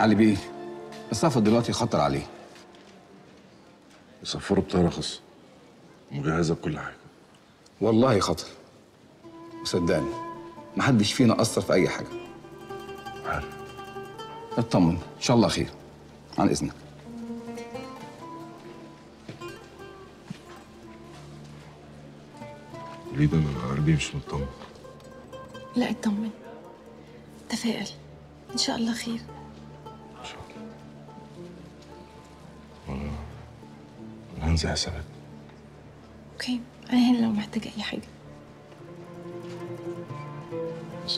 علي بيه السفر دلوقتي خطر عليه يسفروا بطيارة خاصة مجهزة بكل حاجة والله خطر وصدقني محدش فينا أثر في أي حاجة عارف اطمن إن شاء الله خير عن إذنك ليه ده انا قلبي مش مطمن لا اطمن تفائل ان شاء الله خير ان شاء الله وانا أنا هنزل حسابات اوكي انا هنا لو محتاجه اي حاجه بس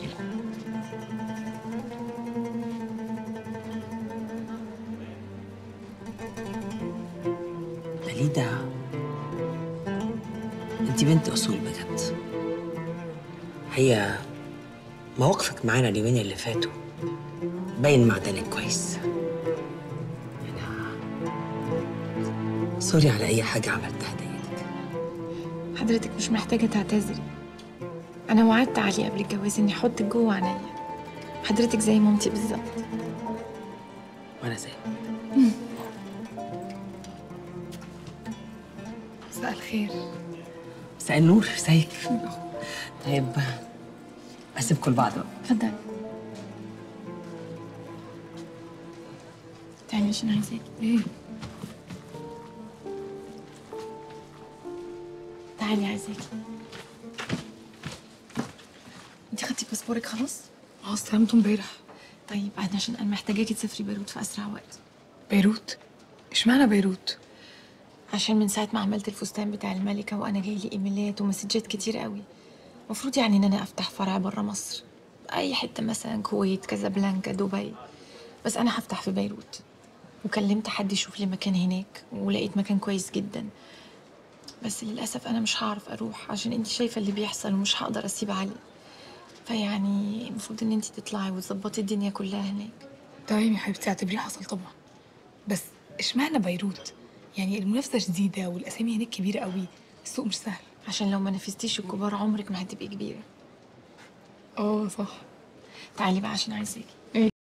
فريدة انت بنت اصول بجد هي مواقفك معانا اليومين اللي فاتوا باين معدنك كويس انا سوري على اي حاجه عملتها ضايقتك حضرتك مش محتاجه تعتذري انا وعدت علي قبل الجواز اني احطك جوه عينيا حضرتك زي مامتي بالظبط وانا زي مساء الخير مساء النور ازيك طيب اسيبكم لبعض بقى اتفضل تعالي عشان عايزاكي ايه تعالي عايزاكي انت خدتي باسبورك خلاص؟ اه استلمته امبارح طيب انا عشان انا محتاجاكي تسافري بيروت في اسرع وقت بيروت اشمعنى بيروت عشان من ساعة ما عملت الفستان بتاع الملكة وأنا جاي لي إيميلات ومسجات كتير قوي المفروض يعني إن أنا أفتح فرع برا مصر أي حتة مثلا كويت كازابلانكا دبي بس أنا هفتح في بيروت وكلمت حد يشوف لي مكان هناك ولقيت مكان كويس جدا بس للأسف أنا مش هعرف أروح عشان أنت شايفة اللي بيحصل ومش هقدر أسيب علي فيعني المفروض إن أنت تطلعي وتظبطي الدنيا كلها هناك تمام يا حبيبتي اعتبريه حصل طبعا بس اشمعنى بيروت يعني المنافسه شديده والاسامي هناك كبيره قوي السوق مش سهل عشان لو ما نفذتيش الكبار عمرك ما هتبقي كبيرة اه صح تعالي بقى عشان عايزاكي